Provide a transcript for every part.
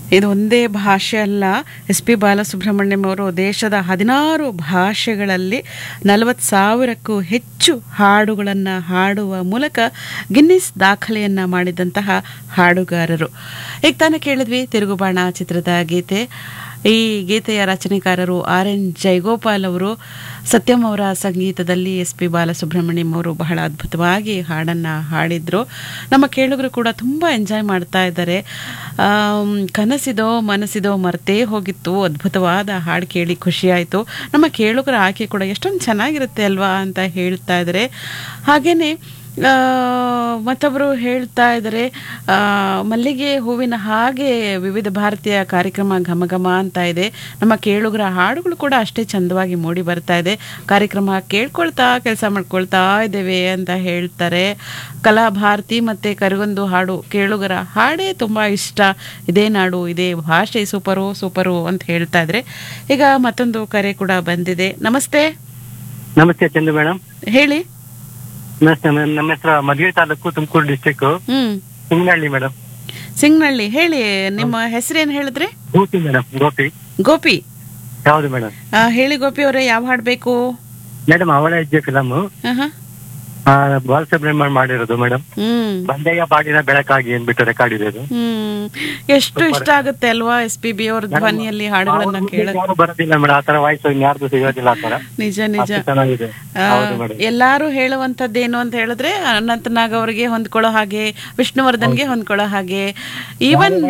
ಇದು ಒಂದೇ ಭಾಷೆ ಅಲ್ಲ ಎಸ್ ಪಿ ಬಾಲಸುಬ್ರಹ್ಮಣ್ಯಂ ಅವರು ದೇಶದ ಹದಿನಾರು ಭಾಷೆಗಳಲ್ಲಿ ನಲವತ್ತು ಸಾವಿರಕ್ಕೂ ಹೆಚ್ಚು ಹಾಡುಗಳನ್ನು ಹಾಡುವ ಮೂಲಕ ಗಿನ್ನಿಸ್ ದಾಖಲೆಯನ್ನು ಮಾಡಿದಂತಹ ಹಾಡುಗಾರರು ಈಗ ತಾನೇ ಕೇಳಿದ್ವಿ ತಿರುಗುಬಾಣ ಚಿತ್ರದ ಗೀತೆ ಈ ಗೀತೆಯ ರಚನೆಕಾರರು ಆರ್ ಎನ್ ಜಯಗೋಪಾಲ್ ಅವರು ಸತ್ಯಂ ಅವರ ಸಂಗೀತದಲ್ಲಿ ಎಸ್ ಪಿ ಬಾಲಸುಬ್ರಹ್ಮಣ್ಯಂ ಅವರು ಬಹಳ ಅದ್ಭುತವಾಗಿ ಹಾಡನ್ನು ಹಾಡಿದ್ರು ನಮ್ಮ ಕೇಳುಗರು ಕೂಡ ತುಂಬ ಎಂಜಾಯ್ ಮಾಡ್ತಾ ಇದ್ದಾರೆ ಆಮ್, ಕನಸಿದೋ ಮನಸ್ಸಿದೋ ಮರ್ತೇ ಹೋಗಿತ್ತು ಅದ್ಭುತವಾದ ಹಾಡು ಕೇಳಿ ಖುಷಿಯಾಯಿತು ನಮ್ಮ ಕೇಳುಗರ ಆಯ್ಕೆ ಕೂಡ ಎಷ್ಟೊಂದು ಚೆನ್ನಾಗಿರುತ್ತೆ ಅಲ್ವಾ ಅಂತ ಹೇಳ್ತಾ ಇದ್ದಾರೆ ಹಾಗೆಯೇ ಆ, ಮತ್ತೊಬ್ಬರು ಹೇಳ್ತಾ ಇದ್ದಾರೆ ಆ, ಮಲ್ಲಿಗೆ ಹೂವಿನ ಹಾಗೆ ವಿವಿಧ ಭಾರತೀಯ ಕಾರ್ಯಕ್ರಮ ಘಮ ಘಮ ಅಂತ ಇದೆ ನಮ್ಮ ಕೇಳುಗರ ಹಾಡುಗಳು ಕೂಡ ಅಷ್ಟೇ ಚಂದವಾಗಿ ಮೂಡಿ ಬರ್ತಾ ಇದೆ ಕಾರ್ಯಕ್ರಮ ಕೇಳ್ಕೊಳ್ತಾ ಕೆಲಸ ಮಾಡ್ಕೊಳ್ತಾ ಇದ್ದೇವೆ ಅಂತ ಹೇಳ್ತಾರೆ ಕಲಾಭಾರತಿ ಮತ್ತು ಕರಗೊಂದು ಹಾಡು ಕೇಳುಗರ ಹಾಡೇ ತುಂಬ ಇಷ್ಟ ಇದೇ ನಾಡು ಇದೇ ಭಾಷೆ ಸೂಪರು ಸೂಪರು ಅಂತ ಹೇಳ್ತಾ ಇದ್ರೆ ಈಗ ಮತ್ತೊಂದು ಕರೆ ಕೂಡ ಬಂದಿದೆ ನಮಸ್ತೆ ನಮಸ್ತೆ ಚಂದು ಮೇಡಮ್ ಹೇಳಿ ನಮಸ್ತೆ ಮೇಡಮ್ ನಮ್ಮ ಹೆಸರು ಮಧುವೆ ತಾಲೂಕು ತುಮಕೂರು ಡಿಸ್ಟಿಕ್ ಹ್ಮ್ ಸಿಂಗನಹಳ್ಳಿ ಮೇಡಮ್ ಸಿಂಗ್ನಳ್ಳಿ ಹೇಳಿ ನಿಮ್ಮ ಹೆಸರೇನು ಹೇಳಿದ್ರಿ ಗೋಪಿ ಮೇಡಮ್ ಗೋಪಿ ಗೋಪಿ ಹೌದು ಮೇಡಮ್ ಆ, ಹೇಳಿ ಗೋಪಿ ಅವರೇ ಯಾವ ಹಾಡ್ ಬೇಕು ಮೇಡಮ್ ಅವಳ ಹೆಜ್ಜೆ ಫಿಲಮ್ ಆಹಾ. ಬಾಲಸುಬ್ರಹ್ಮಣ್ಯ ಮಾಡಿರೋದು ಮೇಡಮ್ ಹ್ಮ್ ಬಂದೆಯ ಬಾಡಿನ ಬೆಳಕಾಗಿ ಅಂದ್ಬಿಟ್ಟು ರೆಕಾರ್ಡ್ ಇರೋದು ಹ್ಮ್ ಎಷ್ಟು ಇಷ್ಟ ಆಗುತ್ತೆ ಅಲ್ವಾ ಎಸ್ ಪಿ ಬಿ ಅವ್ರ ಧ್ವನಿಯಲ್ಲಿ ಹಾಡುಗಳನ್ನ ಕೇಳ ಯಾರು ಬರೋದಿಲ್ಲ ಮೇಡಮ್ ಆತರ ವಾಯ್ಸ್ ಯಾರ್ದು ಸಿಗೋದಿಲ್ಲ ಆತರ ನಿಜ ನಿಜ ಅಷ್ಟು ಚೆನ್ನಾಗಿದೆ ಆ, ಹೌದು ಮೇಡಮ್ ಎಲ್ಲಾರು ಹೇಳುವಂತದ್ದೇನು ಅಂತ ಹೇಳಿದ್ರೆ ಅನಂತನಾಗ್ ಅವರಿಗೆ ಹೊಂದ್ಕೊಳ್ಳೋ ಹಾಗೆ ವಿಷ್ಣುವರ್ಧನ್ಗೆ ಹೊಂದ್ಕೊಳ್ಳೋ ಹಾಗೆ ಈವನ್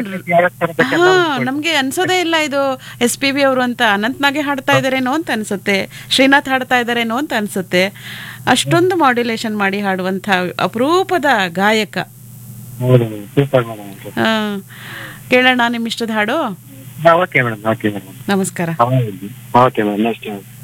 ಹಾ ನಮ್ಗೆ ಅನ್ಸೋದೇ ಇಲ್ಲ ಇದು ಎಸ್ ಪಿ ಬಿ ಅವರು ಅಂತ ಅನಂತ್ನಾಗೆ ಹಾಡ್ತಾ ಇದಾರೇನೋ ಅಂತ ಅನ್ಸುತ್ತೆ ಶ್ರೀನಾಥ್ ಹಾಡ್ತಾ ಇದಾರೇನೋ ಅಂತ ಅನ್ಸುತ್ತೆ ಅಷ್ಟೊಂದು ಮಾಡ್ಯುಲೇಷನ್ ಮಾಡಿ ಹಾಡುವಂತ ಅಪರೂಪದ ಗಾಯಕ ಹೌದು ಸೂಪರ್ ಮೇಡಮ್ ಆ, ಕೇಳೋಣ ನಿಮ್ಮ ಇಷ್ಟದ ಹಾಡು ಓಕೆ ಮೇಡಮ್ ಓಕೆ ಮೇಡಮ್ ನಮಸ್ಕಾರ ಓಕೆ ಮೇಡಮ್ ನೆಕ್ಸ್ಟ್